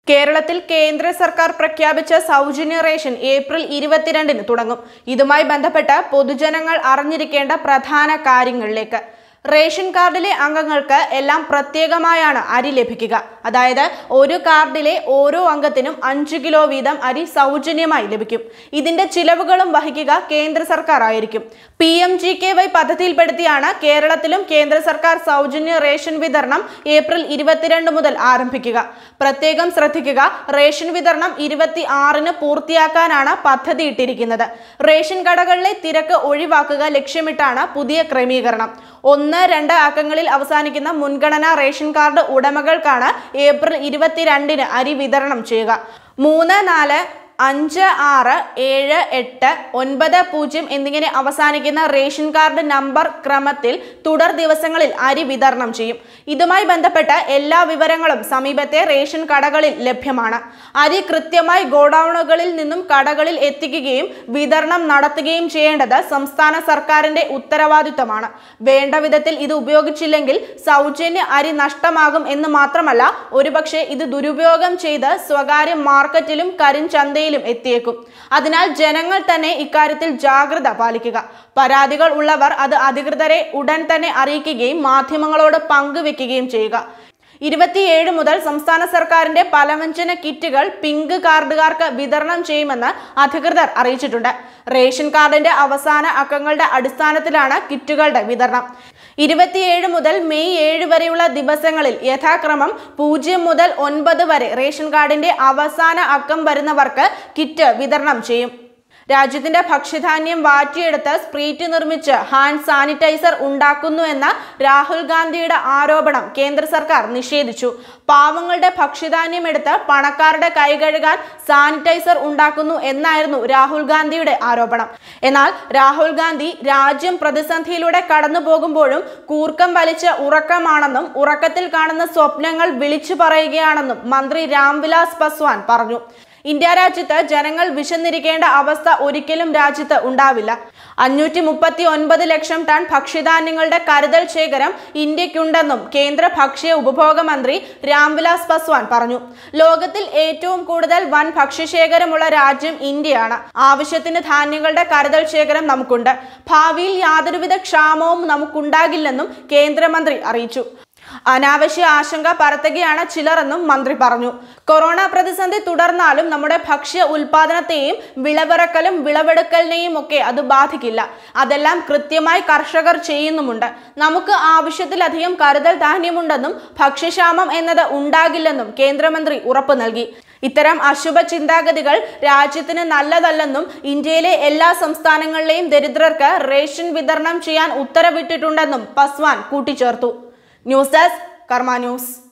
കേരളത്തിൽ കേന്ദ്ര സർക്കാർ പ്രഖ്യാപിച്ച സൗജന്യ റേഷൻ ഏപ്രിൽ ഇരുപത്തിരണ്ടിന് തുടങ്ങും ഇതുമായി ബന്ധപ്പെട്ട് പൊതുജനങ്ങൾ അറിഞ്ഞിരിക്കേണ്ട പ്രധാന കാര്യങ്ങളിലേക്ക് റേഷൻ കാർഡിലെ അംഗങ്ങൾക്ക് എല്ലാം പ്രത്യേകമായാണ് അരി ലഭിക്കുക അതായത് ഒരു കാർഡിലെ ഓരോ അംഗത്തിനും അഞ്ച് കിലോ വീതം അരി സൗജന്യമായി ലഭിക്കും ഇതിന്റെ ചിലവുകളും വഹിക്കുക കേന്ദ്ര സർക്കാർ ആയിരിക്കും P M G K Y പദ്ധതിയിൽപ്പെടുത്തിയാണ് കേരളത്തിലും കേന്ദ്ര സർക്കാർ സൗജന്യ റേഷൻ വിതരണം ഏപ്രിൽ ഇരുപത്തിരണ്ട് മുതൽ ആരംഭിക്കുക പ്രത്യേകം ശ്രദ്ധിക്കുക റേഷൻ വിതരണം ഇരുപത്തി ആറിന് പൂർത്തിയാക്കാനാണ് പദ്ധതി ഇട്ടിരിക്കുന്നത് റേഷൻ കടകളിലെ തിരക്ക് ഒഴിവാക്കുക ലക്ഷ്യമിട്ടാണ് പുതിയ ക്രമീകരണം ഒന്ന് രണ്ട് അക്കങ്ങളിൽ അവസാനിക്കുന്ന മുൻഗണനാ റേഷൻ കാർഡ് ഉടമകൾക്കാണ് ഏപ്രിൽ ഇരുപത്തിരണ്ടിന് അരി വിതരണം ചെയ്യുക മൂന്ന് നാല് അഞ്ച് ആറ് ഏഴ് എട്ട് ഒൻപത് പൂജ്യം എന്നിങ്ങനെ അവസാനിക്കുന്ന റേഷൻ കാർഡ് നമ്പർ ക്രമത്തിൽ തുടർ ദിവസങ്ങളിൽ അരി വിതരണം ചെയ്യും ഇതുമായി ബന്ധപ്പെട്ട എല്ലാ വിവരങ്ങളും സമീപത്തെ റേഷൻ കടകളിൽ ലഭ്യമാണ് അരി കൃത്യമായി ഗോഡൌണുകളിൽ നിന്നും കടകളിൽ എത്തിക്കുകയും വിതരണം നടത്തുകയും ചെയ്യേണ്ടത് സംസ്ഥാന സർക്കാരിന്റെ ഉത്തരവാദിത്തമാണ് വേണ്ട വിധത്തിൽ ഇത് ഉപയോഗിച്ചില്ലെങ്കിൽ സൗജന്യ അരി നഷ്ടമാകും എന്ന് മാത്രമല്ല ഒരുപക്ഷെ ഇത് ദുരുപയോഗം ചെയ്ത് സ്വകാര്യ മാർക്കറ്റിലും കരിഞ്ചന്തയിലും എത്തിയേക്കും അതിനാൽ ജനങ്ങൾ തന്നെ ഇക്കാര്യത്തിൽ ജാഗ്രത പാലിക്കുക പരാതികൾ ഉള്ളവർ അത് അധികൃതരെ ഉടൻ തന്നെ അറിയിക്കുകയും മാധ്യമങ്ങളോട് പങ്കുവെക്കുകയും ചെയ്യുക ഇരുപത്തിയേഴ് മുതൽ സംസ്ഥാന സർക്കാരിന്റെ പലവ്യഞ്ജന കിറ്റുകൾ പിങ്ക് കാർഡുകാർക്ക് വിതരണം ചെയ്യുമെന്ന് അധികൃതർ അറിയിച്ചിട്ടുണ്ട് റേഷൻ കാർഡിന്റെ അവസാന അക്കങ്ങളുടെ അടിസ്ഥാനത്തിലാണ് കിറ്റുകളുടെ വിതരണം ഇരുപത്തിയേഴ് മുതൽ മെയ് ഏഴ് വരെയുള്ള ദിവസങ്ങളിൽ യഥാക്രമം പൂജ്യം മുതൽ ഒൻപത് വരെ റേഷൻ കാർഡിന്റെ അവസാന അക്കം വരുന്നവർക്ക് കിറ്റ് വിതരണം ചെയ്യും രാജ്യത്തിന്റെ ഭക്ഷ്യധാന്യം വാറ്റിയെടുത്ത് സ്പ്രീറ്റ് നിർമ്മിച്ച് ഹാൻഡ് സാനിറ്റൈസർ ഉണ്ടാക്കുന്നു എന്ന രാഹുൽ ഗാന്ധിയുടെ ആരോപണം കേന്ദ്ര സർക്കാർ നിഷേധിച്ചു പാവങ്ങളുടെ ഭക്ഷ്യധാന്യം എടുത്ത് പണക്കാരുടെ കൈ കഴുകാൻ സാനിറ്റൈസർ ഉണ്ടാക്കുന്നു എന്നായിരുന്നു രാഹുൽ ഗാന്ധിയുടെ ആരോപണം എന്നാൽ രാഹുൽ ഗാന്ധി രാജ്യം പ്രതിസന്ധിയിലൂടെ കടന്നു പോകുമ്പോഴും കൂർക്കം വലിച്ച ഉറക്കമാണെന്നും ഉറക്കത്തിൽ കാണുന്ന സ്വപ്നങ്ങൾ വിളിച്ചു പറയുകയാണെന്നും മന്ത്രി രാംവിലാസ് പസ്വാൻ പറഞ്ഞു ഇന്ത്യ രാജ്യത്ത് ജനങ്ങൾ വിശന്നിരിക്കേണ്ട അവസ്ഥ ഒരിക്കലും രാജ്യത്ത് ഉണ്ടാവില്ല അഞ്ഞൂറ്റി മുപ്പത്തി ഒൻപത് ലക്ഷം ടൺ ഭക്ഷ്യധാന്യങ്ങളുടെ കരുതൽ ശേഖരം ഇന്ത്യക്കുണ്ടെന്നും കേന്ദ്ര ഭക്ഷ്യ ഉപഭോഗ മന്ത്രി രാംവിലാസ് പസ്വാൻ പറഞ്ഞു ലോകത്തിൽ ഏറ്റവും കൂടുതൽ വൻ ഭക്ഷ്യശേഖരമുള്ള രാജ്യം ഇന്ത്യയാണ് ആവശ്യത്തിന് ധാന്യങ്ങളുടെ കരുതൽ ശേഖരം നമുക്കുണ്ട് ഭാവിയിൽ യാതൊരുവിധ ക്ഷാമവും നമുക്കുണ്ടാകില്ലെന്നും കേന്ദ്രമന്ത്രി അറിയിച്ചു അനാവശ്യ ആശങ്ക പരത്തുകയാണ് ചിലരെന്നും മന്ത്രി പറഞ്ഞു കൊറോണ പ്രതിസന്ധി തുടർന്നാലും നമ്മുടെ ഭക്ഷ്യ ഉൽപാദനത്തെയും വിളവിറക്കലും വിളവെടുക്കലിനെയും ഒക്കെ അത് ബാധിക്കില്ല അതെല്ലാം കൃത്യമായി കർഷകർ ചെയ്യുന്നുമുണ്ട് നമുക്ക് ആവശ്യത്തിലധികം കരുതൽ ധാന്യമുണ്ടെന്നും ഭക്ഷ്യക്ഷാമം എന്നത് ഉണ്ടാകില്ലെന്നും കേന്ദ്രമന്ത്രി ഉറപ്പു നൽകി ഇത്തരം അശുഭ ചിന്താഗതികൾ രാജ്യത്തിന് നല്ലതല്ലെന്നും ഇന്ത്യയിലെ എല്ലാ സംസ്ഥാനങ്ങളിലെയും ദരിദ്രർക്ക് റേഷൻ വിതരണം ചെയ്യാൻ ഉത്തരവിട്ടിട്ടുണ്ടെന്നും പസ്വാൻ കൂട്ടിച്ചേർത്തു ന്യൂസ് ഡെസ്ക് കർമ്മ ന്യൂസ്